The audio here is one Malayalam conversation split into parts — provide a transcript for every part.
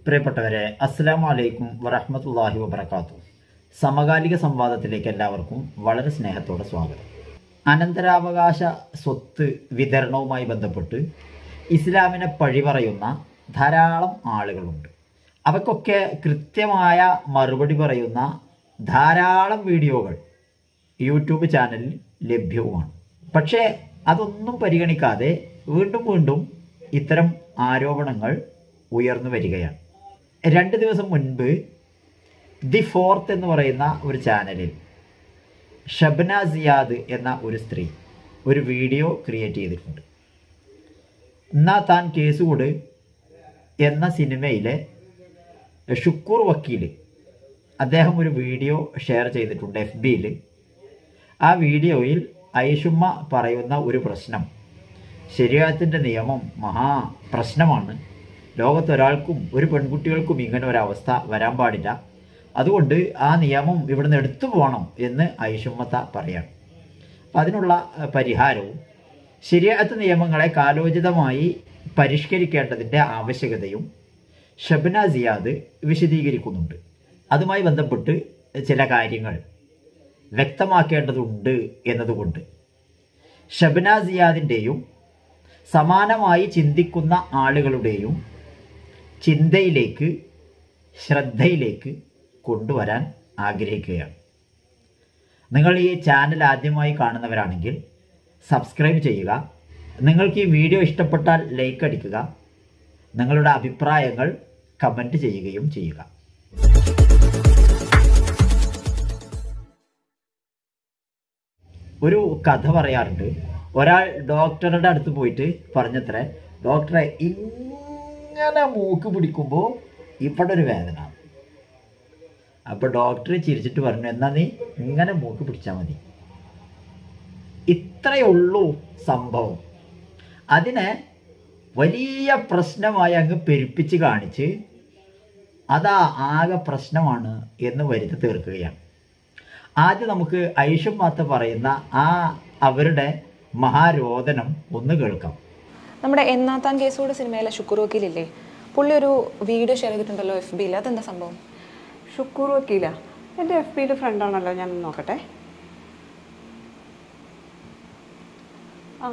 പ്രിയപ്പെട്ടവരെ അസ്സാം വലൈക്കും വറഹമത്തല്ലാഹി വബർക്കാത്തു സമകാലിക സംവാദത്തിലേക്ക് എല്ലാവർക്കും വളരെ സ്നേഹത്തോടെ സ്വാഗതം അനന്തരാവകാശ സ്വത്ത് വിതരണവുമായി ബന്ധപ്പെട്ട് ഇസ്ലാമിനെ പഴിപറയുന്ന ധാരാളം ആളുകളുണ്ട് അവയ്ക്കൊക്കെ കൃത്യമായ മറുപടി പറയുന്ന ധാരാളം വീഡിയോകൾ യൂട്യൂബ് ചാനലിൽ ലഭ്യവുമാണ് പക്ഷേ അതൊന്നും പരിഗണിക്കാതെ വീണ്ടും വീണ്ടും ഇത്തരം ആരോപണങ്ങൾ ഉയർന്നു വരികയാണ് രണ്ട് ദിവസം മുൻപ് ദി ഫോർത്ത് എന്ന് പറയുന്ന ഒരു ചാനലിൽ ഷബ്ന സിയാദ് എന്ന ഒരു സ്ത്രീ ഒരു വീഡിയോ ക്രിയേറ്റ് ചെയ്തിട്ടുണ്ട് എന്നാ താൻ കേസ് കൊട് എന്ന സിനിമയിലെ ഷുക്കൂർ വക്കീൽ അദ്ദേഹം ഒരു വീഡിയോ ഷെയർ ചെയ്തിട്ടുണ്ട് എഫ് ബിയിൽ ആ വീഡിയോയിൽ ഐഷുമ്മ പറയുന്ന ഒരു പ്രശ്നം ശരീരത്തിൻ്റെ നിയമം മഹാ പ്രശ്നമാണ് ലോകത്തൊരാൾക്കും ഒരു പെൺകുട്ടികൾക്കും ഇങ്ങനെ ഒരവസ്ഥ വരാൻ പാടില്ല അതുകൊണ്ട് ആ നിയമം ഇവിടുന്ന് എടുത്തു പോകണം എന്ന് ഐഷുമ്മത്ത പറയാണ് അപ്പം അതിനുള്ള അഹ്, പരിഹാരവും ശരിയാത്ത നിയമങ്ങളെ കാലോചിതമായി പരിഷ്കരിക്കേണ്ടതിൻ്റെ ആവശ്യകതയും ഷബ്ന സിയാദ് വിശദീകരിക്കുന്നുണ്ട് അതുമായി ബന്ധപ്പെട്ട് ചില കാര്യങ്ങൾ വ്യക്തമാക്കേണ്ടതുണ്ട് എന്നതുകൊണ്ട് ഷബ്ന സിയാദിൻ്റെയും സമാനമായി ചിന്തിക്കുന്ന ആളുകളുടെയും ചിന്തയിലേക്ക് ശ്രദ്ധയിലേക്ക് കൊണ്ടുവരാൻ ആഗ്രഹിക്കുകയാണ് നിങ്ങൾ ഈ ചാനൽ ആദ്യമായി കാണുന്നവരാണെങ്കിൽ സബ്സ്ക്രൈബ് ചെയ്യുക നിങ്ങൾക്ക് ഈ വീഡിയോ ഇഷ്ടപ്പെട്ടാൽ ലൈക്ക് അടിക്കുക നിങ്ങളുടെ അഭിപ്രായങ്ങൾ കമൻറ്റ് ചെയ്യുകയും ചെയ്യുക ഒരു കഥ പറയാറുണ്ട് ഒരാൾ ഡോക്ടറുടെ അടുത്ത് പോയിട്ട് പറഞ്ഞത്രേ ഡോക്ടറെ ഇങ്ങനെ മൂക്ക് പിടിക്കുമ്പോൾ ഇവിടെ ഒരു വേദന അപ്പോൾ ഡോക്ടർ ചിരിച്ചിട്ട് പറഞ്ഞു എന്നാ നീ ഇങ്ങനെ മൂക്ക് പിടിച്ചാൽ മതി ഇത്രയേ ഉള്ളൂ സംഭവം അതിനെ വലിയ പ്രശ്നമായി അങ്ങ് പെരുപ്പിച്ച് കാണിച്ച് അതാ ആകെ പ്രശ്നമാണ് എന്ന് വരുത്തി തീർക്കുകയാണ് ആദ്യം നമുക്ക് ഐഷും മാത്ത പറയുന്ന ആ അവരുടെ മഹാരോദനം ഒന്ന് കേൾക്കാം നമ്മുടെ എന്നാത്താൻ കേസോട് സിനിമയിലെ ശുക്ർ വക്കീലില്ലേ പുള്ളി ഒരു വീഡിയോ ഷെയർ ചെയ്തിട്ടുണ്ടല്ലോ എഫ് ബിയിൽ അതെന്താ സംഭവം ഷുക്കൂർ വക്കീല എൻ്റെ എഫ് പിയുടെ ഫ്രണ്ടാണല്ലോ ഞാൻ നോക്കട്ടെ ആ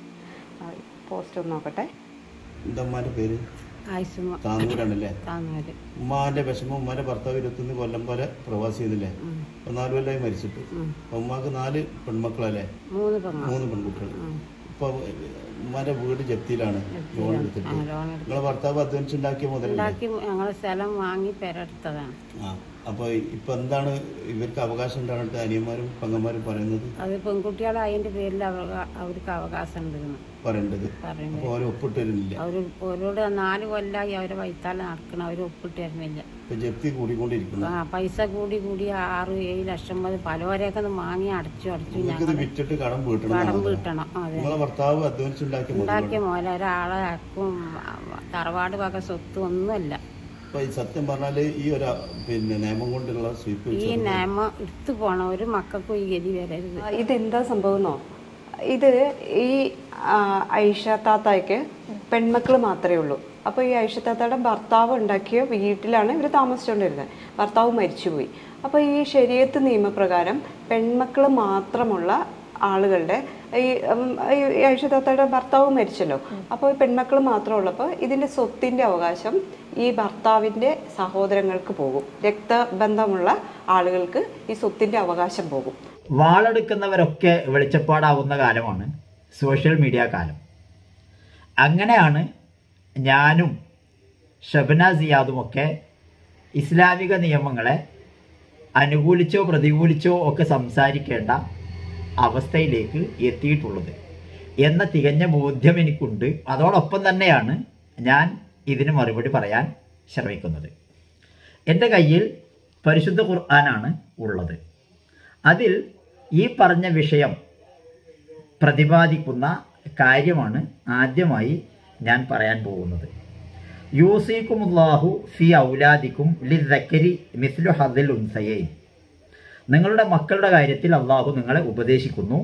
പോസ്റ്റ് ഒന്ന് നോക്കട്ടെ ഉമ്മമാരുടെ പേര് ആയിസുമ താന്നൂരാണല്ലേ താന്നൂര് ഉമ്മാന്റെ വിഷമം ഉമ്മാന്റെ ഭർത്താവ് ഇരുപത്തൊന്ന് കൊല്ലം പോലെ പ്രവാസി ചെയ്തില്ലേ അപ്പൊ നാല് കൊല്ലമായി മരിച്ചിട്ട് അപ്പൊ ഉമ്മാക്ക് നാല് പെൺമക്കളല്ലേ മൂന്ന് പെങ്ങ മൂന്ന് പെൺകുട്ടികൾ ഇപ്പൊ ഉമ്മാന്റെ വീട് ജപ്തിയിലാണ് ലോൺ എടുത്തിട്ട് ലോൺ നിങ്ങളെ ഭർത്താവ് അധ്വാനിച്ചുണ്ടാക്കിയ മുതലല്ലേ ഉണ്ടാക്കി ഞങ്ങൾ സ്ഥലം വാങ്ങി പെരെടുത്തതാണ് ആ അപ്പൊ ഇപ്പൊ എന്താണ് ഇവർക്ക് അവകാശം ഉണ്ടായിട്ട് അനിയന്മാരും പെങ്ങന്മാരും പറയുന്നത് അത് പെൺകുട്ടികളെ അതിൻ്റെ പേരിൽ അവർക്ക് അവർക്ക് അവകാശം ഉണ്ടെന്ന് പറയേണ്ടത് പറയുന്നത് അപ്പൊ അവരെ ഒപ്പിട്ട് തരുന്നില്ല അവർ ഓരോട് നാല് കൊല്ലമായി അവരെ വൈത്താലെ നടക്കണം അവർ ഒപ്പിട്ട് തരുന്നില്ല ഇപ്പൊ ജപ്തി കൂടിക്കൊണ്ടിരിക്കുന്നു ആ പൈസ കൂടി കൂടി ആറ് ഏഴ് ലക്ഷം മതി പലവരെയൊക്കെ ഒന്ന് വാങ്ങി അടച്ചു അടച്ചു നിങ്ങൾക്കിത് ഞങ്ങൾ വിറ്റിട്ട് കടം വീട്ടണം കടം എന്നാണ് വീട്ടണം അതെ നിങ്ങളെ ഭർത്താവ് അധ്വാനിച്ചുണ്ടാക്കിയ മുതലാണ് ഉണ്ടാക്കിയ മോലെ ഒരാളെ ആക്കും തറവാട് വക സ്വത്ത് ഒന്നുമല്ല അപ്പൊ ഈ സത്യം പറഞ്ഞാല് ഈ ഒരു പിന്നെ നിയമം കൊണ്ടുള്ള സ്വീപ്പ് ഈ നിയമം എടുത്തു പോണം ഒരു മക്കൾക്കും ഈ ഗതി വരരുത് ആ, ഇതെന്താ സംഭവമെന്നോ ഇത് ഈ ആ, ഐഷ താത്തായ്ക്ക് പെൺമക്കൾ മാത്രമേ ഉള്ളൂ അപ്പോൾ ഈ ഐഷ താത്തയുടെ ഭർത്താവ് ഉണ്ടാക്കിയ വീട്ടിലാണ് ഇവർ താമസിച്ചുകൊണ്ടിരുന്നത് ഭർത്താവ് മരിച്ചുപോയി അപ്പോൾ ഈ ശരീരത്ത് നിയമപ്രകാരം പെൺമക്കൾ മാത്രമുള്ള ആളുകളുടെ ഈ ഉം, ഈ ഐഷ താത്തയുടെ ഭർത്താവ് മരിച്ചല്ലോ അപ്പോൾ ഈ പെൺമക്കൾ മാത്രം ഉള്ളപ്പോൾ ഇതിൻ്റെ സ്വത്തിൻ്റെ അവകാശം ഈ ഭർത്താവിൻ്റെ സഹോദരങ്ങൾക്ക് പോകും രക്തബന്ധമുള്ള ആളുകൾക്ക് ഈ സ്വത്തിൻ്റെ അവകാശം പോകും വാളെടുക്കുന്നവരൊക്കെ വെളിച്ചപ്പാടാവുന്ന കാലമാണ് സോഷ്യൽ മീഡിയ കാലം അങ്ങനെയാണ് ഞാനും ഷബന സിയാദുമൊക്കെ ഇസ്ലാമിക നിയമങ്ങളെ അനുകൂലിച്ചോ പ്രതികൂലിച്ചോ ഒക്കെ സംസാരിക്കേണ്ട അവസ്ഥയിലേക്ക് എത്തിയിട്ടുള്ളത് എന്ന തികഞ്ഞ ബോധ്യം എനിക്കുണ്ട് അതോടൊപ്പം തന്നെയാണ് ഞാൻ ഇതിന് മറുപടി പറയാൻ ശ്രമിക്കുന്നത് എൻ്റെ കയ്യിൽ പരിശുദ്ധ ഖുർആനാണ് ഉള്ളത് അതിൽ ഈ പറഞ്ഞ വിഷയം പ്രതിപാദിക്കുന്ന കാര്യമാണ് ആദ്യമായി ഞാൻ പറയാൻ പോകുന്നത് യൂസിക്കുമുല്ലാഹു ഫി ഔലാദിക്കും ലിദക്കരി മിസ്ലു ഹദിൽ ഉൻസയൈൻ നിങ്ങളുടെ മക്കളുടെ കാര്യത്തിൽ അള്ളാഹു നിങ്ങളെ ഉപദേശിക്കുന്നു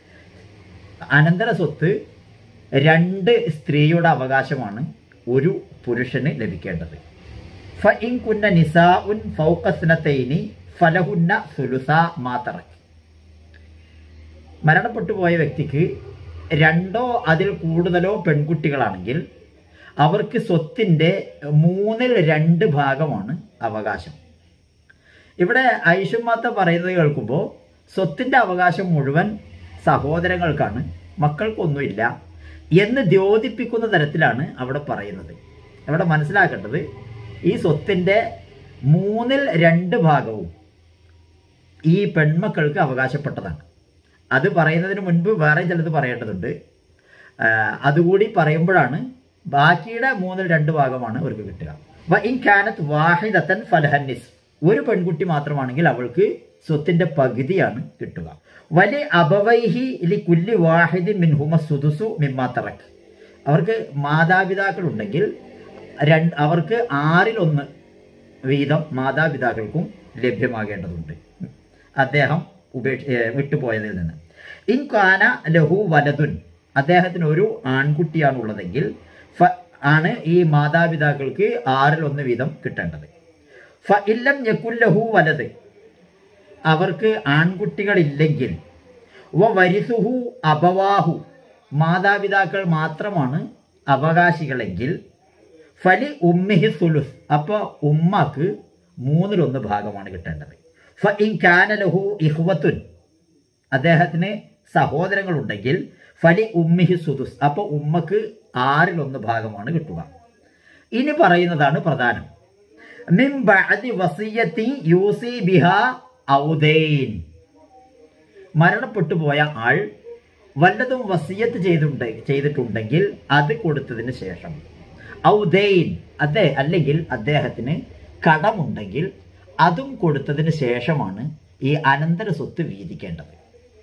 അനന്തര സ്വത്ത് രണ്ട് സ്ത്രീയുടെ അവകാശമാണ് ഒരു പുരുഷന് ലഭിക്കേണ്ടത് ഫഇൻ കുന്ന നിസാഉൻ ഫൗഖ സ്നതൈനി ഫലഹുന്ന സുലുസ മാ തറക് മരണപ്പെട്ടു പോയ വ്യക്തിക്ക് രണ്ടോ അതിൽ കൂടുതലോ പെൺകുട്ടികളാണെങ്കിൽ അവർക്ക് സ്വത്തിൻ്റെ മൂന്നിൽ രണ്ട് ഭാഗമാണ് അവകാശം ഇവിടെ ഐഷുമാത്ത പറയുന്നത് കേൾക്കുമ്പോൾ സ്വത്തിൻ്റെ അവകാശം മുഴുവൻ സഹോദരങ്ങൾക്കാണ് മക്കൾക്കൊന്നുമില്ല എന്ന് ദ്യോതിപ്പിക്കുന്ന തരത്തിലാണ് അവിടെ പറയുന്നത് അവിടെ മനസ്സിലാക്കേണ്ടത് ഈ സ്വത്തിൻ്റെ മൂന്നിൽ രണ്ട് ഭാഗവും ഈ പെൺമക്കൾക്ക് അവകാശപ്പെട്ടതാണ് അത് പറയുന്നതിന് മുൻപ് വേറെ ചിലത് പറയേണ്ടതുണ്ട് ആ, അതുകൂടി പറയുമ്പോഴാണ് ബാക്കിയുടെ മൂന്നിൽ രണ്ട് ഭാഗമാണ് അവർക്ക് കിട്ടുക വ ഇൻ കാനത്ത് വാഹിദത്തൻ ഫലഹന്നിസ് ഒരു പെൺകുട്ടി മാത്രമാണെങ്കിൽ അവൾക്ക് സ്വത്തിന്റെ പകുതിയാണ് കിട്ടുക വലി അബവൈഹി ലി കുല്ലി വാഹിദി മിൻഹുമ സുദുസു മിമ്മാ തറക്ക് അവർക്ക് മാതാപിതാക്കളുണ്ടെങ്കിൽ രണ്ട് അവർക്ക് ആറിലൊന്ന് വീതം മാതാപിതാക്കൾക്കും ലഭ്യമാകേണ്ടതുണ്ട് അദ്ദേഹം ഉപേക്ഷ ഏ, വിട്ടുപോയതിൽ നിന്ന് ഇൻ കാന ലഹു വലതുൻ അദ്ദേഹത്തിന് ഒരു ആൺകുട്ടിയാണ് ഉള്ളതെങ്കിൽ ഫ ആണ് ഈ മാതാപിതാക്കൾക്ക് ആറിൽ ഒന്ന് വീതം കിട്ടേണ്ടത് ഫ ഇല്ലം യക്കുൽ ലഹു വലത് അവർക്ക് ആൺകുട്ടികളില്ലെങ്കിൽ വ വരിസുഹു അപവാഹു മാതാപിതാക്കൾ മാത്രമാണ് അവകാശികളെങ്കിൽ ഫലി ഉമ്മിഹി സുലുസ് അപ്പോൾ ഉമ്മക്ക് മൂന്നിലൊന്ന് ഭാഗമാണ് കിട്ടേണ്ടത് ഫ ഇൻ കാനലഹു ഇഹ്വത്തുൻ അദ്ദേഹത്തിന് സഹോദരങ്ങളുണ്ടെങ്കിൽ ഫലി ഉമ്മിഹി സുദുസ് അപ്പോൾ ഉമ്മക്ക് ആറിലൊന്ന് ഭാഗമാണ് കിട്ടുക ഇനി പറയുന്നതാണ് പ്രധാനം മിൻ ബഅദി വസിയത്തി യൂസി ബിഹ ഔദൈൻ മരണപ്പെട്ടു പോയ ആൾ വല്ലതും വസിയത്ത് ചെയ്തിട്ടുണ്ട് ചെയ്തിട്ടുണ്ടെങ്കിൽ അത് കൊടുത്തതിന് ശേഷം ഔദൈൻ അതെ അല്ലെങ്കിൽ അദ്ദേഹത്തിന് കടമുണ്ടെങ്കിൽ അതും കൊടുത്തതിന് ശേഷമാണ് ഈ അനന്തര സ്വത്ത് വീതിക്കേണ്ടത്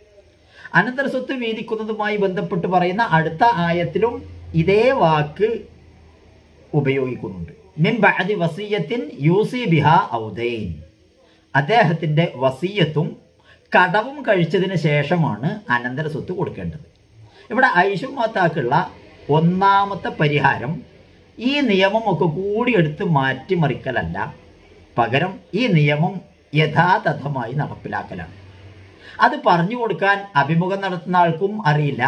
അനന്തര സ്വത്ത് വീതിക്കുന്നതുമായി ബന്ധപ്പെട്ട് പറയുന്ന അടുത്ത ആയത്തിലും ഇതേ വാക്ക് ഉപയോഗിക്കുന്നുണ്ട് മിൻ ബഅദി വസീയത്തിൻ യൂസി ബിഹ ഔദൈൻ അദ്ദേഹത്തിൻ്റെ വസീയത്തും കടവും കഴിച്ചതിന് ശേഷമാണ് അനന്തര സ്വത്ത് കൊടുക്കേണ്ടത് ഇവിടെ ഐഷും മാത്താക്കുള്ള ഒന്നാമത്തെ പരിഹാരം ഈ നിയമമൊക്കെ കൂടി എടുത്ത് മാറ്റിമറിക്കലല്ല പകരം ഈ നിയമം യഥാതഥമായി നടപ്പിലാക്കലാണ് അത് പറഞ്ഞു കൊടുക്കാൻ അഭിമുഖം നടത്തുന്ന ആൾക്കും അറിയില്ല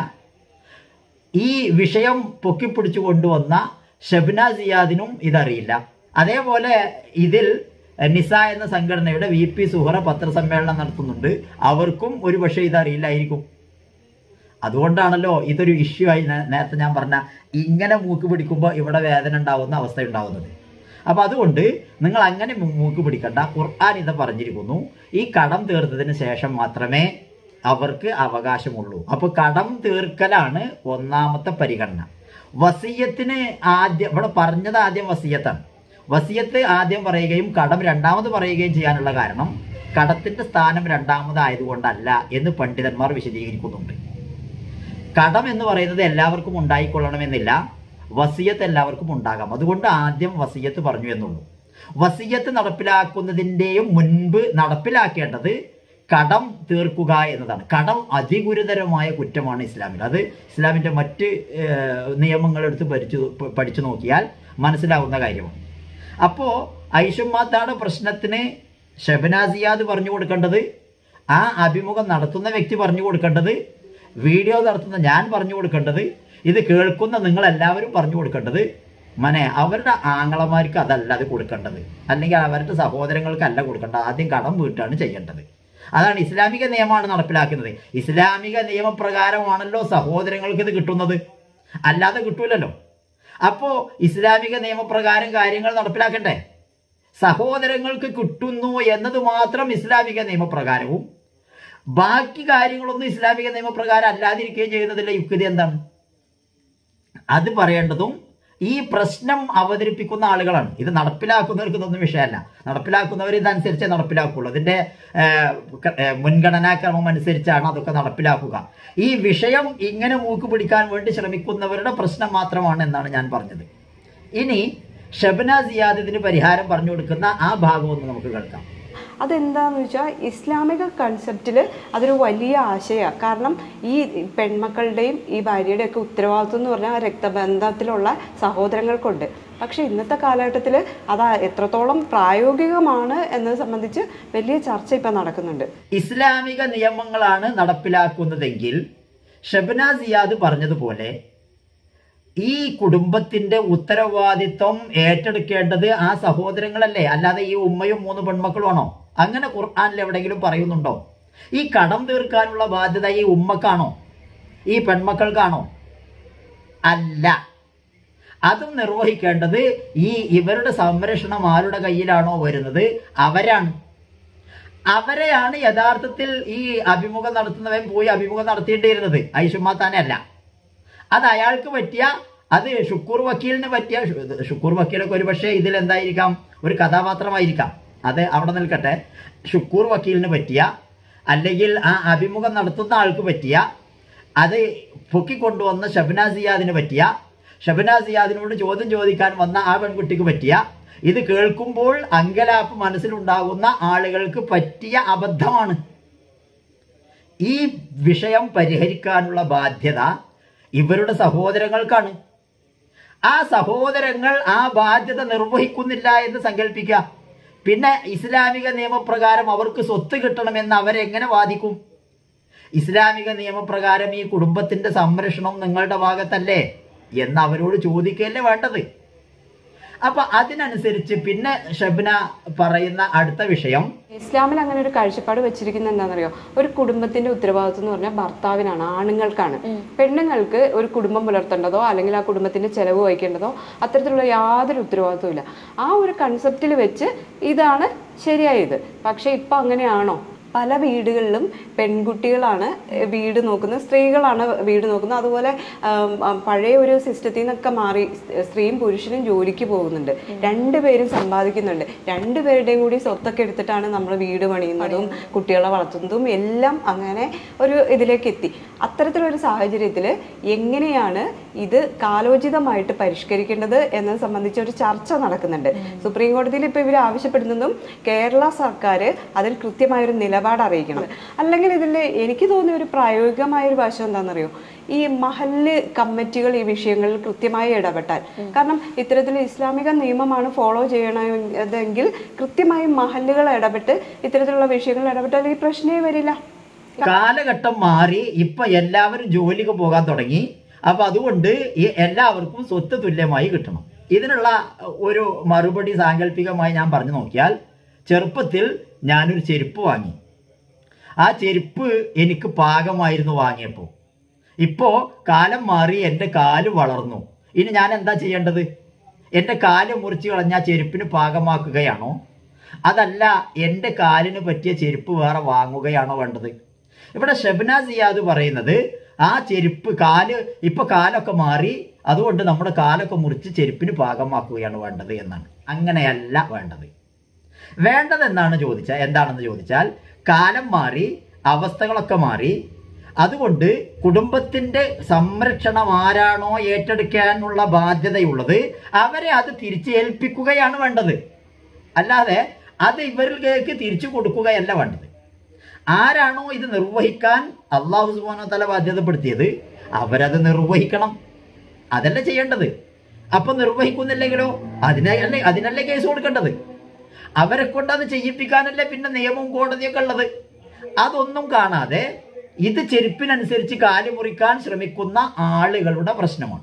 ഈ വിഷയം പൊക്കിപ്പിടിച്ചു കൊണ്ടുവന്ന ഷബ്ന സിയാദിനും ഇതറിയില്ല അതേപോലെ ഇതിൽ നിസ എന്ന സംഘടനയുടെ വി പി സുഹറ പത്രസമ്മേളനം നടത്തുന്നുണ്ട് അവർക്കും ഒരു പക്ഷേ ഇതറിയില്ലായിരിക്കും അതുകൊണ്ടാണല്ലോ ഇതൊരു ഇഷ്യൂ ആയി നേ- നേരത്തെ ഞാൻ പറഞ്ഞ ഇങ്ങനെ മൂക്ക് പിടിക്കുമ്പോൾ ഇവിടെ വേദന ഉണ്ടാവുന്ന അവസ്ഥ ഉണ്ടാവുന്നത് അപ്പോൾ അതുകൊണ്ട് നിങ്ങൾ അങ്ങനെ മൂ- മൂക്ക് പിടിക്കണ്ട ഖുർആൻ ഇത് പറഞ്ഞിരിക്കുന്നു ഈ കടം തീർത്തതിന് ശേഷം മാത്രമേ അവർക്ക് അവകാശമുള്ളൂ അപ്പോൾ കടം തീർക്കലാണ് ഒന്നാമത്തെ പരിഗണന വസീയത്തിന് ആദ്യം ഇവിടെ പറഞ്ഞത് ആദ്യം വസീയത്താണ് വസീയത്ത് ആദ്യം പറയുകയും കടം രണ്ടാമത് പറയുകയും ചെയ്യാനുള്ള കാരണം കടത്തിന്റെ സ്ഥാനം രണ്ടാമതായതുകൊണ്ടല്ല എന്ന് പണ്ഡിതന്മാർ വിശദീകരിക്കുന്നുണ്ട് കടം എന്ന് പറയുന്നത് എല്ലാവർക്കും ഉണ്ടായിക്കൊള്ളണമെന്നില്ല വസിയത്ത് എല്ലാവർക്കും ഉണ്ടാകാം അതുകൊണ്ട് ആദ്യം വസിയത്ത് പറഞ്ഞു എന്നുള്ളൂ വസിയത്ത് നടപ്പിലാക്കുന്നതിൻ്റെയും മുൻപ് നടപ്പിലാക്കേണ്ടത് കടം തീർക്കുക എന്നതാണ് കടം അതിഗുരുതരമായ കുറ്റമാണ് ഇസ്ലാമിൽ അത് ഇസ്ലാമിൻ്റെ മറ്റ് ഏഹ്, നിയമങ്ങളെടുത്ത് പഠിച്ചു പഠിച്ചു നോക്കിയാൽ മനസ്സിലാവുന്ന കാര്യമാണ് അപ്പോൾ ഐഷുമാത്താണ് പ്രശ്നത്തിന് ഷബനാസിയാദ് പറഞ്ഞു കൊടുക്കേണ്ടത് ആ അഭിമുഖം നടത്തുന്ന വ്യക്തി പറഞ്ഞു കൊടുക്കേണ്ടത് വീഡിയോ നടത്തുന്ന ഞാൻ പറഞ്ഞു കൊടുക്കേണ്ടത് ഇത് കേൾക്കുന്ന നിങ്ങളെല്ലാവരും പറഞ്ഞു കൊടുക്കേണ്ടത് മനെ അവരുടെ ആങ്ങളമാർക്ക് അതല്ല അത് കൊടുക്കേണ്ടത് അല്ലെങ്കിൽ അവരുടെ സഹോദരങ്ങൾക്കല്ല കൊടുക്കേണ്ടത് ആദ്യം കടം വീട്ടാണ് ചെയ്യേണ്ടത് അതാണ് ഇസ്ലാമിക നിയമമാണ് നടപ്പിലാക്കുന്നത് ഇസ്ലാമിക നിയമപ്രകാരമാണല്ലോ സഹോദരങ്ങൾക്ക് ഇത് കിട്ടുന്നത് അല്ലാതെ കിട്ടൂലല്ലോ അപ്പോൾ ഇസ്ലാമിക നിയമപ്രകാരം കാര്യങ്ങൾ നടപ്പിലാക്കണ്ടേ സഹോദരങ്ങൾക്ക് കിട്ടുന്നു എന്നത് മാത്രം ഇസ്ലാമിക നിയമപ്രകാരവും ബാക്കി കാര്യങ്ങളൊന്നും ഇസ്ലാമിക നിയമപ്രകാരം അല്ലാതിരിക്കുകയും ചെയ്യുന്നതിലെ യുക്തി എന്താണ് അത് പറയേണ്ടതും ഈ പ്രശ്നം അവതരിപ്പിക്കുന്ന ആളുകളാണ് ഇത് നടപ്പിലാക്കുന്നവർക്ക് ഇതൊന്നും വിഷയമല്ല നടപ്പിലാക്കുന്നവർ ഇതനുസരിച്ചേ നടപ്പിലാക്കുള്ളൂ അതിൻ്റെ ഏഹ്, ക- ഏഹ്, മുൻഗണനാക്രമം അനുസരിച്ചാണ് അതൊക്കെ നടപ്പിലാക്കുക ഈ വിഷയം ഇങ്ങനെ മൂക്ക് പിടിക്കാൻ വേണ്ടി ശ്രമിക്കുന്നവരുടെ പ്രശ്നം മാത്രമാണ് എന്നാണ് ഞാൻ പറഞ്ഞത് ഇനി ഷബന സിയാദ് ഇതിന് പരിഹാരം പറഞ്ഞു കൊടുക്കുന്ന ആ ഭാഗം ഒന്ന് നമുക്ക് കേൾക്കാം അതെന്താന്ന് വെച്ചാൽ ഇസ്ലാമിക കൺസെപ്റ്റിൽ അതൊരു വലിയ ആശയമാണ് കാരണം ഈ പെൺമക്കളുടെയും ഈ ഭാര്യയുടെയും ഒക്കെ ഉത്തരവാദിത്വം എന്ന് പറഞ്ഞാൽ ആ രക്തബന്ധത്തിലുള്ള സഹോദരങ്ങൾക്കുണ്ട് പക്ഷേ ഇന്നത്തെ കാലഘട്ടത്തിൽ അത് എത്രത്തോളം പ്രായോഗികമാണ് എന്നത് സംബന്ധിച്ച് വലിയ ചർച്ച ഇപ്പം നടക്കുന്നുണ്ട് ഇസ്ലാമിക നിയമങ്ങളാണ് നടപ്പിലാക്കുന്നതെങ്കിൽ ഷബ്ന സിയാദ് പറഞ്ഞതുപോലെ ഈ കുടുംബത്തിന്റെ ഉത്തരവാദിത്വം ഏറ്റെടുക്കേണ്ടത് ആ സഹോദരങ്ങളല്ലേ അല്ലാതെ ഈ ഉമ്മയും മൂന്ന് പെൺമക്കളുമാണോ അങ്ങനെ ഖുർആാനിൽ എവിടെയെങ്കിലും പറയുന്നുണ്ടോ ഈ കടം തീർക്കാനുള്ള ബാധ്യത ഈ ഉമ്മക്കാണോ ഈ പെൺമക്കൾക്കാണോ അല്ല അതും നിർവഹിക്കേണ്ടത് ഈ ഇവരുടെ സംരക്ഷണം ആരുടെ കയ്യിലാണോ വരുന്നത് അവരാണ് അവരെയാണ് യഥാർത്ഥത്തിൽ ഈ അഭിമുഖം നടത്തുന്നവൻ പോയി അഭിമുഖം നടത്തിയിട്ടിരുന്നത് ഐഷുമ്മ താനല്ല അത് അയാൾക്ക് പറ്റിയ അത് ഷുക്കൂർ വക്കീലിന് പറ്റിയ ഷു- ഷുക്കൂർ വക്കീലൊക്കെ ഒരു പക്ഷേ ഇതിൽ എന്തായിരിക്കാം ഒരു കഥാപാത്രമായിരിക്കാം അത് അവിടെ നിൽക്കട്ടെ ഷുക്കൂർ വക്കീലിന് പറ്റിയ അല്ലെങ്കിൽ ആ അഭിമുഖം നടത്തുന്ന ആൾക്ക് പറ്റിയ അത് പൊക്കിക്കൊണ്ടുവന്ന ഷബ്ന സിയാദിന് പറ്റിയ ഷബ്ന സിയാദിനോട് ചോദ്യം ചോദിക്കാൻ വന്ന ആ പെൺകുട്ടിക്ക് പറ്റിയ ഇത് കേൾക്കുമ്പോൾ അങ്കലാപ്പ് മനസ്സിലുണ്ടാകുന്ന ആളുകൾക്ക് പറ്റിയ അബദ്ധമാണ് ഈ വിഷയം പരിഹരിക്കാനുള്ള ബാധ്യത ഇവരുടെ സഹോദരങ്ങൾക്കാണ് ആ സഹോദരങ്ങൾ ആ ബാധ്യത നിർവഹിക്കുന്നില്ല എന്ന് സങ്കല്പിക്കുക പിന്നെ ഇസ്ലാമിക നിയമപ്രകാരം അവർക്ക് സ്വത്ത് കിട്ടണമെന്ന് അവരെങ്ങനെ വാദിക്കും ഇസ്ലാമിക നിയമപ്രകാരം ഈ കുടുംബത്തിന്റെ സംരക്ഷണം നിങ്ങളുടെ ഭാഗത്തല്ലേ എന്ന് അവരോട് ചോദിക്കുകയല്ലേ വേണ്ടത് അപ്പൊ അതിനനുസരിച്ച് പിന്നെ ഷബ്ന പറയുന്ന അടുത്ത വിഷയം ഇസ്ലാമിൽ അങ്ങനെ ഒരു കാഴ്ചപ്പാട് വെച്ചിരിക്കുന്നത് എന്താണെന്നറിയോ ഒരു കുടുംബത്തിന്റെ ഉത്തരവാദിത്വം എന്ന് പറഞ്ഞാൽ ഭർത്താവിനാണ് ആണുങ്ങൾക്കാണ് പെണ്ണുങ്ങൾക്ക് ഒരു കുടുംബം പുലർത്തേണ്ടതോ അല്ലെങ്കിൽ ആ കുടുംബത്തിന്റെ ചെലവ് വഹിക്കേണ്ടതോ അത്തരത്തിലുള്ള യാതൊരു ഉത്തരവാദിത്വവും ഇല്ല ആ ഒരു കൺസെപ്റ്റിൽ വെച്ച് ഇതാണ് ശരിയായത് പക്ഷെ ഇപ്പൊ അങ്ങനെയാണോ പല വീടുകളിലും പെൺകുട്ടികളാണ് ഏഹ്, വീട് നോക്കുന്നത് സ്ത്രീകളാണ് വീട് നോക്കുന്നത് അതുപോലെ ആം, ആം, പഴയ ഒരു സിസ്റ്റത്തിൽ നിന്നൊക്കെ മാറി സ്- സ്ത്രീയും പുരുഷനും ജോലിക്ക് പോകുന്നുണ്ട് രണ്ടുപേരും സമ്പാദിക്കുന്നുണ്ട് രണ്ടുപേരുടെയും കൂടി സ്വത്തൊക്കെ എടുത്തിട്ടാണ് നമ്മൾ വീട് പണിയുന്നതും കുട്ടികളെ വളർത്തുന്നതും എല്ലാം അങ്ങനെ ഒരു ഇതിലേക്ക് എത്തി അത്തരത്തിലൊരു സാഹചര്യത്തിൽ എങ്ങനെയാണ് ഇത് കാലോചിതമായിട്ട് പരിഷ്കരിക്കേണ്ടത് എന്നത് സംബന്ധിച്ച ഒരു ചർച്ച നടക്കുന്നുണ്ട് സുപ്രീം കോടതിയിൽ ഇപ്പോൾ ഇവർ ആവശ്യപ്പെടുന്നതും കേരള സർക്കാർ അതിൽ കൃത്യമായൊരു നിലപാട് അറിയിക്കണം അല്ലെങ്കിൽ ഇതിൽ എനിക്ക് തോന്നിയ ഒരു പ്രായോഗികമായ ഒരു വശം എന്താണെന്നറിയോ ഈ മഹല്ല് കമ്മിറ്റികൾ ഈ വിഷയങ്ങളിൽ കൃത്യമായി ഇടപെട്ടാൽ കാരണം ഇത്തരത്തിൽ ഇസ്ലാമിക നിയമമാണ് ഫോളോ ചെയ്യണമെങ്കിൽ കൃത്യമായി മഹല്ലുകൾ ഇടപെട്ട് ഇത്തരത്തിലുള്ള വിഷയങ്ങളിൽ ഇടപെട്ടാൽ ഈ പ്രശ്നമേ വരില്ല കാലഘട്ടം മാറി ഇപ്പൊ എല്ലാവരും ജോലിക്ക് പോകാൻ തുടങ്ങി അപ്പൊ അതുകൊണ്ട് ഈ എല്ലാവർക്കും സ്വത്ത് തുല്യമായി കിട്ടണം ഇതിനുള്ള ഒരു മറുപടി സാങ്കല്പികമായി ഞാൻ പറഞ്ഞു നോക്കിയാൽ ചെറുപ്പത്തിൽ ഞാനൊരു ചെരുപ്പ് വാങ്ങി ആ ചെരുപ്പ് എനിക്ക് പാകമായിരുന്നു വാങ്ങിയപ്പോൾ ഇപ്പോൾ കാലം മാറി എൻ്റെ കാല് വളർന്നു ഇനി ഞാൻ എന്താ ചെയ്യേണ്ടത് എൻ്റെ കാല് മുറിച്ച് കളഞ്ഞ ആ ചെരുപ്പിന് പാകമാക്കുകയാണോ അതല്ല എൻ്റെ കാലിന് പറ്റിയ ചെരുപ്പ് വേറെ വാങ്ങുകയാണോ വേണ്ടത് ഇവിടെ ഷബ്ന സിയാദ് പറയുന്നത് ആ ചെരുപ്പ് കാല് ഇപ്പൊ കാലൊക്കെ മാറി അതുകൊണ്ട് നമ്മുടെ കാലൊക്കെ മുറിച്ച് ചെരുപ്പിന് പാകമാക്കുകയാണ് വേണ്ടത് എന്നാണ് അങ്ങനെയല്ല വേണ്ടത് വേണ്ടത് എന്നാണ് ചോദിച്ചാൽ എന്താണെന്ന് ചോദിച്ചാൽ കാലം മാറി അവസ്ഥകളൊക്കെ മാറി അതുകൊണ്ട് കുടുംബത്തിന്റെ സംരക്ഷണം ആരാണോ ഏറ്റെടുക്കാനുള്ള ബാധ്യതയുള്ളത് അവരെ അത് തിരിച്ചേൽപ്പിക്കുകയാണ് വേണ്ടത് അല്ലാതെ അത് ഇവരിലേക്ക് തിരിച്ചു കൊടുക്കുകയല്ല വേണ്ടത് ആരാണോ ഇത് നിർവഹിക്കാൻ അള്ളാഹു സുബാനോ തല ബാധ്യതപ്പെടുത്തിയത് അവരത് നിർവഹിക്കണം അതല്ല ചെയ്യേണ്ടത് അപ്പൊ നിർവഹിക്കുന്നില്ലെങ്കിലോ അതിനല്ലേ അതിനല്ലേ കേസ് കൊടുക്കേണ്ടത് അവരെ കൊണ്ട് അത് ചെയ്യിപ്പിക്കാനല്ലേ പിന്നെ നിയമവും കോടതിയൊക്കെ ഉള്ളത് അതൊന്നും കാണാതെ ഇത് ചെരുപ്പിനനുസരിച്ച് കാല് മുറിക്കാൻ ശ്രമിക്കുന്ന ആളുകളുടെ പ്രശ്നമാണ്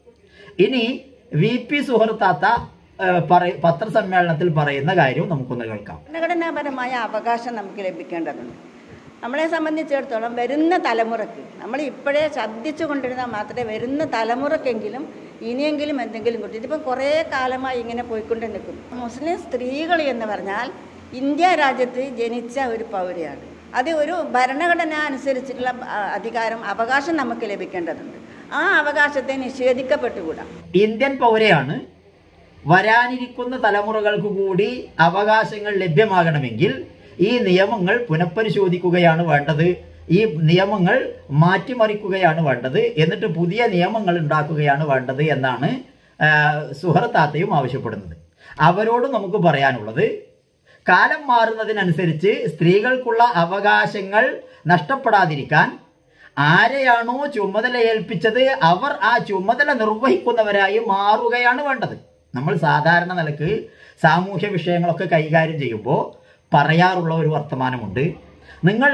ഇനി വി പി സുഹൃത്താത്ത ഏഹ്, പറയ പത്രസമ്മേളനത്തിൽ പറയുന്ന കാര്യവും നമുക്കൊന്ന് കേൾക്കാം ഭരണഘടനാപരമായ അവകാശം നമുക്ക് ലഭിക്കേണ്ടതുണ്ട് നമ്മളെ സംബന്ധിച്ചിടത്തോളം വരുന്ന തലമുറയ്ക്ക് നമ്മൾ ഇപ്പോഴേ ശ്രദ്ധിച്ചു കൊണ്ടിരുന്നാൽ മാത്രമേ വരുന്ന തലമുറക്കെങ്കിലും ഇനിയെങ്കിലും എന്തെങ്കിലും കിട്ടും ഇതിപ്പോൾ കുറേ കാലമായി ഇങ്ങനെ പോയിക്കൊണ്ട് നിൽക്കും മുസ്ലിം സ്ത്രീകൾ എന്ന് പറഞ്ഞാൽ ഇന്ത്യ രാജ്യത്ത് ജനിച്ച ഒരു പൗരയാണ് അത് ഒരു ഭരണഘടന അനുസരിച്ചിട്ടുള്ള ആ, അധികാരം അവകാശം നമുക്ക് ലഭിക്കേണ്ടതുണ്ട് ആ അവകാശത്തെ നിഷേധിക്കപ്പെട്ടുകൂടാ ഇന്ത്യൻ പൗരയാണ് വരാനിരിക്കുന്ന തലമുറകൾക്ക് കൂടി അവകാശങ്ങൾ ലഭ്യമാകണമെങ്കിൽ ഈ നിയമങ്ങൾ പുനഃപരിശോധിക്കുകയാണ് വേണ്ടത് ഈ നിയമങ്ങൾ മാറ്റിമറിക്കുകയാണ് വേണ്ടത് എന്നിട്ട് പുതിയ നിയമങ്ങൾ ഉണ്ടാക്കുകയാണ് വേണ്ടത് എന്നാണ് ആ, സുഹൃത്താത്തയും ആവശ്യപ്പെടുന്നത് അവരോട് നമുക്ക് പറയാനുള്ളത് കാലം മാറുന്നതിനനുസരിച്ച് സ്ത്രീകൾക്കുള്ള അവകാശങ്ങൾ നഷ്ടപ്പെടാതിരിക്കാൻ ആരെയാണോ ചുമതല ഏൽപ്പിച്ചത് അവർ ആ ചുമതല നിർവഹിക്കുന്നവരായി മാറുകയാണ് വേണ്ടത് നമ്മൾ സാധാരണ നിലക്ക് സാമൂഹ്യ വിഷയങ്ങളൊക്കെ കൈകാര്യം ചെയ്യുമ്പോൾ പറയാറുള്ള ഒരു വർത്തമാനമുണ്ട് നിങ്ങൾ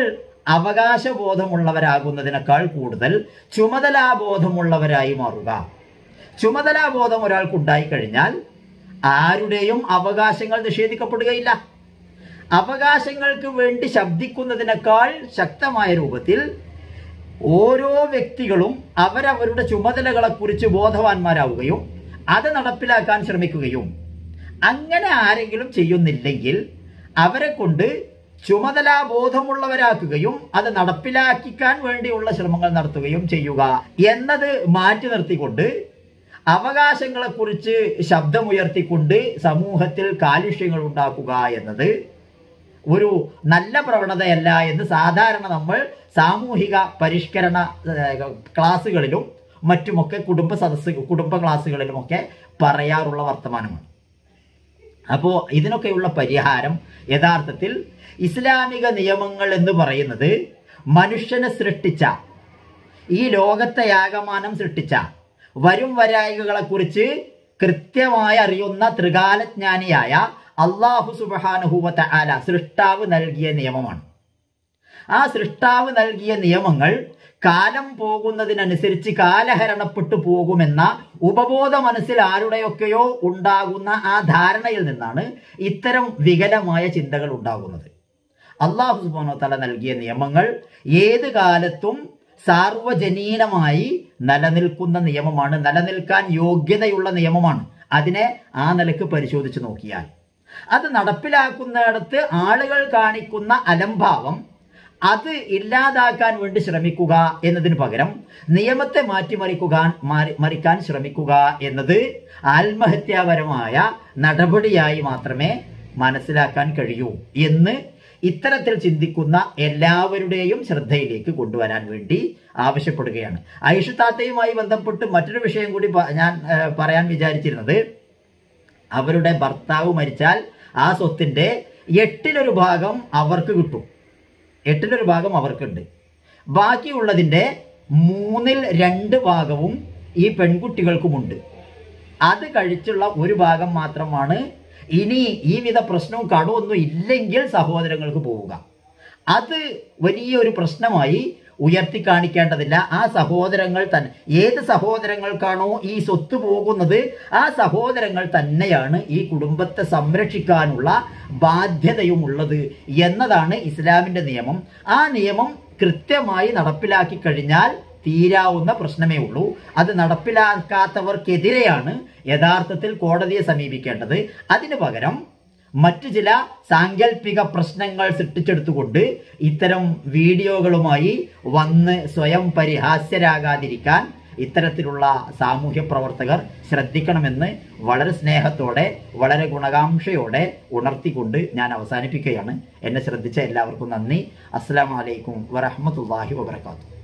അവകാശബോധമുള്ളവരാകുന്നതിനേക്കാൾ കൂടുതൽ ചുമതലാബോധമുള്ളവരായി മാറുക ചുമതലാബോധം ഒരാൾക്കുണ്ടായി കഴിഞ്ഞാൽ ആരുടെയും അവകാശങ്ങൾ നിഷേധിക്കപ്പെടുകയില്ല അവകാശങ്ങൾക്ക് വേണ്ടി ശബ്ദിക്കുന്നതിനേക്കാൾ ശക്തമായ രൂപത്തിൽ ഓരോ വ്യക്തികളും അവരവരുടെ ചുമതലകളെക്കുറിച്ച് ബോധവാന്മാരാവുകയും അത് നടപ്പിലാക്കാൻ ശ്രമിക്കുകയും അങ്ങനെ ആരെങ്കിലും ചെയ്യുന്നില്ലെങ്കിൽ അവരെ കൊണ്ട് ചുമതലാ ബോധമുള്ളവരാക്കുകയും അത് നടപ്പിലാക്കിക്കാൻ വേണ്ടിയുള്ള ശ്രമങ്ങൾ നടത്തുകയും ചെയ്യുക എന്നത് മാറ്റി നിർത്തിക്കൊണ്ട് അവകാശങ്ങളെക്കുറിച്ച് ശബ്ദമുയർത്തിക്കൊണ്ട് സമൂഹത്തിൽ കാലുഷ്യങ്ങൾ ഉണ്ടാക്കുക എന്നത് ഒരു നല്ല പ്രവണതയല്ല എന്ന് സാധാരണ നമ്മൾ സാമൂഹിക പരിഷ്കരണ ഏഹ്, ക്ലാസ്സുകളിലും മറ്റുമൊക്കെ കുടുംബ സദസ്സ് കുടുംബ ക്ലാസ്സുകളിലുമൊക്കെ പറയാറുള്ള വർത്തമാനമാണ് അപ്പോൾ ഇതിനൊക്കെയുള്ള പരിഹാരം യഥാർത്ഥത്തിൽ ഇസ്ലാമിക നിയമങ്ങൾ എന്ന് പറയുന്നത് മനുഷ്യനെ സൃഷ്ടിച്ച ഈ ലോകത്തെ യാഗമാനം സൃഷ്ടിച്ച വരും വരായികളെക്കുറിച്ച് കൃത്യമായി അറിയുന്ന ത്രികാലജ്ഞാനിയായ അള്ളാഹു സുബാനുഹൂവത്ത ആല സൃഷ്ടാവ് നൽകിയ നിയമമാണ് ആ സൃഷ്ടാവ് നൽകിയ നിയമങ്ങൾ കാലം പോകുന്നതിനനുസരിച്ച് കാലഹരണപ്പെട്ടു പോകുമെന്ന ഉപബോധ മനസ്സിൽ ആരുടെയൊക്കെയോ ഉണ്ടാകുന്ന ആ ധാരണയിൽ നിന്നാണ് ഇത്തരം വികലമായ ചിന്തകൾ ഉണ്ടാകുന്നത് അള്ളാഹു സുബാനോ തല നൽകിയ നിയമങ്ങൾ ഏത് കാലത്തും സാർവജനീനമായി നിലനിൽക്കുന്ന നിയമമാണ് നിലനിൽക്കാൻ യോഗ്യതയുള്ള നിയമമാണ് അതിനെ ആ നിലക്ക് പരിശോധിച്ച് നോക്കിയാൽ അത് നടപ്പിലാക്കുന്നിടത്ത് ആളുകൾ കാണിക്കുന്ന അലംഭാവം അത് ഇല്ലാതാക്കാൻ വേണ്ടി ശ്രമിക്കുക എന്നതിന് പകരം നിയമത്തെ മാറ്റിമറിക്കുക മാറി- മറിക്കാൻ ശ്രമിക്കുക എന്നത് ആത്മഹത്യാപരമായ നടപടിയായി മാത്രമേ മനസ്സിലാക്കാൻ കഴിയൂ എന്ന് ഇത്തരത്തിൽ ചിന്തിക്കുന്ന എല്ലാവരുടെയും ശ്രദ്ധയിലേക്ക് കൊണ്ടുവരാൻ വേണ്ടി ആവശ്യപ്പെടുകയാണ് ഐഷുത്താത്തയുമായി ബന്ധപ്പെട്ട് മറ്റൊരു വിഷയം കൂടി പ- ഞാൻ ഏഹ്, പറയാൻ വിചാരിച്ചിരുന്നത് അവരുടെ ഭർത്താവ് മരിച്ചാൽ ആ സ്വത്തിന്റെ എട്ടിലൊരു ഭാഗം അവർക്ക് കിട്ടും എട്ടിലൊരു ഭാഗം അവർക്കുണ്ട് ബാക്കിയുള്ളതിൻ്റെ മൂന്നിൽ രണ്ട് ഭാഗവും ഈ പെൺകുട്ടികൾക്കുമുണ്ട് അത് കഴിച്ചുള്ള ഒരു ഭാഗം മാത്രമാണ് ഇനി ഈ വിധ പ്രശ്നവും കടമൊന്നും ഇല്ലെങ്കിൽ സഹോദരങ്ങൾക്ക് പോവുക അത് വലിയൊരു പ്രശ്നമായി ഉയർത്തി കാണിക്കേണ്ടതില്ല ആ സഹോദരങ്ങൾ തന്നെ ഏത് സഹോദരങ്ങൾക്കാണോ ഈ സ്വത്ത് പോകുന്നത് ആ സഹോദരങ്ങൾ തന്നെയാണ് ഈ കുടുംബത്തെ സംരക്ഷിക്കാനുള്ള ബാധ്യതയും ഉള്ളത് എന്നതാണ് ഇസ്ലാമിന്റെ നിയമം ആ നിയമം കൃത്യമായി നടപ്പിലാക്കി കഴിഞ്ഞാൽ തീരാവുന്ന പ്രശ്നമേ ഉള്ളൂ അത് നടപ്പിലാക്കാത്തവർക്കെതിരെയാണ് യഥാർത്ഥത്തിൽ കോടതിയെ സമീപിക്കേണ്ടത് അതിനു പകരം മറ്റു ചില സാങ്കല്പിക പ്രശ്നങ്ങൾ സൃഷ്ടിച്ചെടുത്തുകൊണ്ട് ഇത്തരം വീഡിയോകളുമായി വന്ന് സ്വയം പരിഹാസ്യരാകാതിരിക്കാൻ ഇത്തരത്തിലുള്ള സാമൂഹ്യ പ്രവർത്തകർ ശ്രദ്ധിക്കണമെന്ന് വളരെ സ്നേഹത്തോടെ വളരെ ഗുണകാംക്ഷയോടെ ഉണർത്തിക്കൊണ്ട് ഞാൻ അവസാനിപ്പിക്കുകയാണ് എന്നെ ശ്രദ്ധിച്ച എല്ലാവർക്കും നന്ദി അസ്സാം വലൈക്കും വറഹമത്തല്ലാഹി വബർക്കാത്തു